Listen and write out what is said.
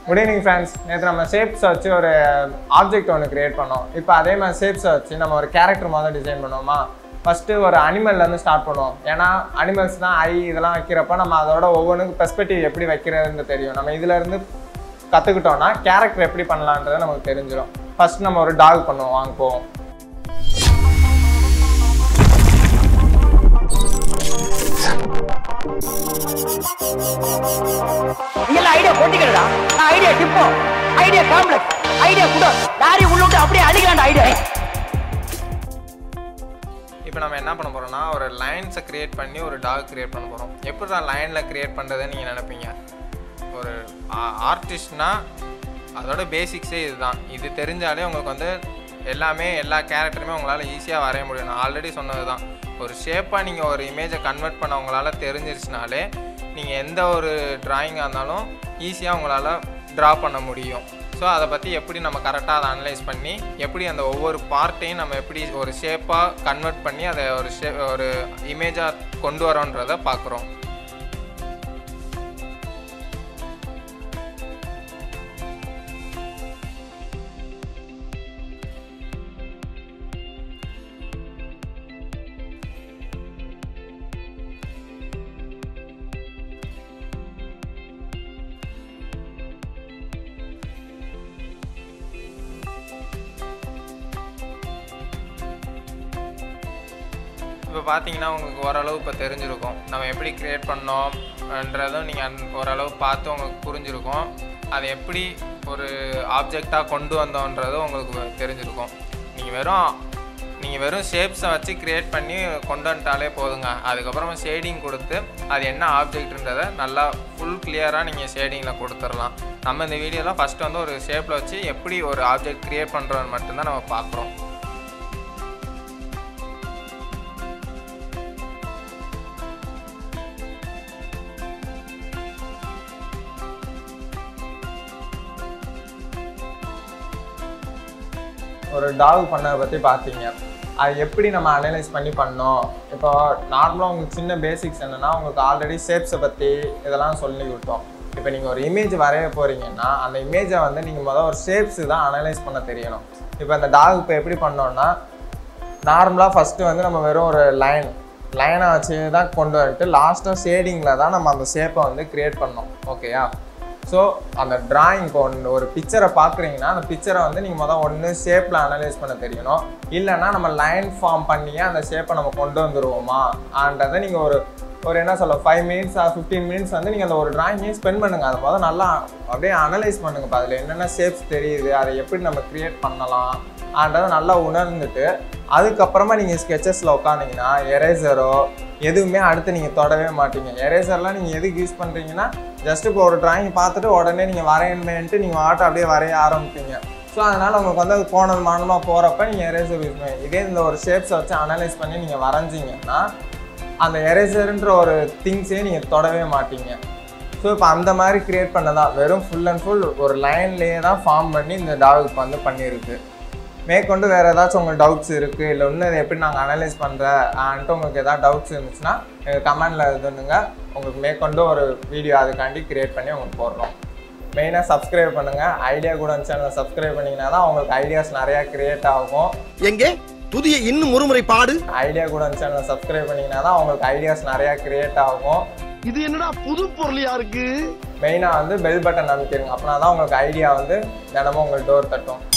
good evening friends நேற்று நம்ம ஷேப்ஸை வச்சு ஒரு ஆப்ஜெக்ட் ஒன்று கிரியேட் பண்ணோம் இப்போ அதே மாதிரி ஷேப்ஸை வச்சு நம்ம ஒரு கேரக்டர் மாதிரி டிசைன் பண்ணுவோமா ஃபஸ்ட்டு ஒரு அனிமல்லேருந்து ஸ்டார்ட் பண்ணுவோம் ஏன்னா அனிமல்ஸ் தான் ஐ இதெல்லாம் வைக்கிறப்ப நம்ம அதோட ஒவ்வொன்றுக்கும் பெர்ஸ்பெக்டிவ் எப்படி வைக்கிறதுன்னு தெரியும் நம்ம இதுலேருந்து கற்றுக்கிட்டோம்னா கேரக்டர் எப்படி பண்ணலான்றது நமக்கு தெரிஞ்சிடும் ஃபர்ஸ்ட் நம்ம ஒரு டாக் பண்ணுவோம் வாங்க போவோம் நீ எல்லாம் ஐடியா கொட்டிக்கிறடா நான் idea depot idea complex idea குடோ லாரி உள்ளுட்டு அப்படியே அடிக்கிறான்டா ஐடியா இப்போ நம்ம என்ன பண்ண போகிறோம்னா ஒரு லைன்ஸை க்ரியேட் பண்ணி ஒரு டாக் க்ரியேட் பண்ண போகிறோம் எப்படி தான் லைனில் க்ரியேட் பண்ணுறதுன்னு நீங்கள் நினைப்பீங்க ஒரு ஆர்டிஸ்ட்னா அதோட பேசிக்ஸே இதுதான் இது தெரிஞ்சாலே உங்களுக்கு வந்து எல்லாமே எல்லா கேரக்டருமே உங்களால் ஈஸியாக வரைய முடியும் நான் ஆல்ரெடி சொன்னது தான் ஒரு ஷேப்பாக நீங்கள் ஒரு இமேஜை கன்வெர்ட் பண்ண உங்களால் தெரிஞ்சிருச்சுனாலே நீங்கள் எந்த ஒரு டிராயிங்காக இருந்தாலும் ஈஸியாக உங்களால் ட்ரா பண்ண முடியும் ஸோ அதை பற்றி எப்படி நம்ம கரெக்டாக அதை அனலைஸ் பண்ணி எப்படி அந்த ஒவ்வொரு பார்ட்டையும் நம்ம எப்படி ஒரு ஷேப்பாக கன்வெர்ட் பண்ணி அதை ஒரு ஷே ஒரு இமேஜாக கொண்டு வரோன்றதை பார்க்குறோம் இப்போ பார்த்தீங்கன்னா உங்களுக்கு ஓரளவு இப்போ தெரிஞ்சிருக்கும் நம்ம எப்படி க்ரியேட் பண்ணோம்ன்றதும் நீங்கள் ஓரளவு பார்த்து உங்களுக்கு புரிஞ்சிருக்கும் அதை எப்படி ஒரு ஆப்ஜெக்டாக கொண்டு வந்தோன்றதும் உங்களுக்கு தெரிஞ்சிருக்கும் நீங்கள் வெறும் நீங்கள் வெறும் ஷேப்ஸை வச்சு க்ரியேட் பண்ணி கொண்டு வந்துட்டாலே போதுங்க அதுக்கப்புறமா ஷேடிங் கொடுத்து அது என்ன ஆப்ஜெக்ட்ன்றதை நல்லா ஃபுல் கிளியராக நீங்கள் ஷேடிங்கில் கொடுத்துடலாம் நம்ம இந்த வீடியோவில் ஃபஸ்ட்டு வந்து ஒரு ஷேப்பில் வச்சு எப்படி ஒரு ஆப்ஜெக்ட் க்ரியேட் பண்ணுறோன்னு மட்டும்தான் நம்ம பார்க்குறோம் ஒரு டாக் பண்ணதை பற்றி பார்த்தீங்க அது எப்படி நம்ம அனலைஸ் பண்ணி பண்ணோம் இப்போ நார்மலாக உங்களுக்கு சின்ன பேசிக்ஸ் என்னென்னா உங்களுக்கு ஆல்ரெடி ஷேப்ஸை பற்றி இதெல்லாம் சொல்லி கொடுத்தோம் இப்போ நீங்கள் ஒரு இமேஜ் வரைய போகிறீங்கன்னா அந்த இமேஜை வந்து நீங்கள் முதல் ஒரு ஷேப்ஸ் தான் அனலைஸ் பண்ண தெரியணும் இப்போ அந்த டாக் இப்போ எப்படி பண்ணோம்னா நார்மலாக ஃபஸ்ட்டு வந்து நம்ம வெறும் ஒரு லைன் லைனை வச்சு தான் கொண்டு வந்துட்டு லாஸ்ட்டாக ஷேடிங்கில் தான் நம்ம அந்த ஷேப்பை வந்து க்ரியேட் பண்ணோம் ஓகேயா ஸோ அந்த டிராயிங் இப்போ ஒன்று ஒரு பிக்சரை பார்க்குறீங்கன்னா அந்த பிக்சரை வந்து நீங்கள் மொதல் ஒன்று ஷேப்பில் அனலைஸ் பண்ண தெரியணும் இல்லைன்னா நம்ம லைன் ஃபார்ம் பண்ணியே அந்த ஷேப்பை நம்ம கொண்டு வந்துருவோமா ஆன்றதை நீங்கள் ஒரு ஒரு என்ன சொல்ல five minutes or fifteen minutes வந்து நீங்கள் அந்த ஒரு டிராயிங்கே ஸ்பெண்ட் பண்ணுங்கள் அதை முதல் நல்லா அப்படியே அனலைஸ் பண்ணுங்கள் இப்போ அதில் என்னென்ன ஷேப்ஸ் தெரியுது அதை எப்படி நம்ம க்ரியேட் பண்ணலாம் ஆன்றதை நல்லா உணர்ந்துட்டு அதுக்கப்புறமா நீங்கள் ஸ்கெச்சஸில் உட்காந்திங்கன்னா எரேசரோ எதுவுமே அடுத்து நீங்கள் தொடவே மாட்டீங்க எரேசர்லாம் நீங்கள் எதுக்கு யூஸ் பண்ணுறீங்கன்னா ஜஸ்ட் இப்போ ஒரு டிராயிங் பார்த்துட்டு உடனே நீங்கள் வரையணுமேன்ட்டு நீங்கள் ஆட்டோ அப்படியே வரைய ஆரம்பிப்பீங்க ஸோ அதனால் உங்களுக்கு வந்து அது போனது மானமாக போகிறப்ப நீங்கள் எரேசர் யூஸ் பண்ணி இதே இந்த ஒரு ஷேப்ஸை வச்சு அனலைஸ் பண்ணி நீங்கள் வரைஞ்சிங்கன்னா அந்த எரேசர்ன்ற ஒரு திங்ஸே நீங்கள் தொடவே மாட்டீங்க ஸோ இப்போ அந்த மாதிரி க்ரியேட் பண்ணதா வெறும் ஃபுல் அண்ட் ஃபுல் ஒரு லைன்லேயே தான் ஃபார்ம் பண்ணி இந்த டாகுக்கு வந்து பண்ணியிருக்கு மேற்கொண்டு வேறு ஏதாச்சும் உங்களுக்கு டவுட்ஸ் இருக்குது இல்லை இன்னும் இதை எப்படி நாங்கள் அனலைஸ் பண்ணுறேன்ட்டு உங்களுக்கு ஏதாவது டவுட்ஸ் இருந்துச்சுன்னா எங்கள் கமெண்டில் இதுனுங்க உங்களுக்கு மேற்கொண்டு ஒரு வீடியோ அதுக்காண்டி க்ரியேட் பண்ணி உங்களுக்கு போடுறோம் மெயினாக சப்ஸ்கிரைப் பண்ணுங்கள் ஐடியா கூட சேனலை சப்ஸ்கிரைப் பண்ணிங்கன்னா தான் உங்களுக்கு ஐடியாஸ் நிறையா க்ரியேட் ஆகும் எங்கே புதிய இன்னும் ஒருமுறை பாடு ஐடியா கூட சேனலை சப்ஸ்கிரைப் பண்ணிங்கன்னா தான் உங்களுக்கு ஐடியாஸ் நிறையா க்ரியேட் ஆகும் இது என்னடா புது பொருளியா இருக்கு மெயினாக வந்து பெல் பட்டன் அமைக்கிறீங்க அப்படின்னா தான் உங்களுக்கு ஐடியா வந்து தினமும் உங்களுக்கு டோர் தட்டும்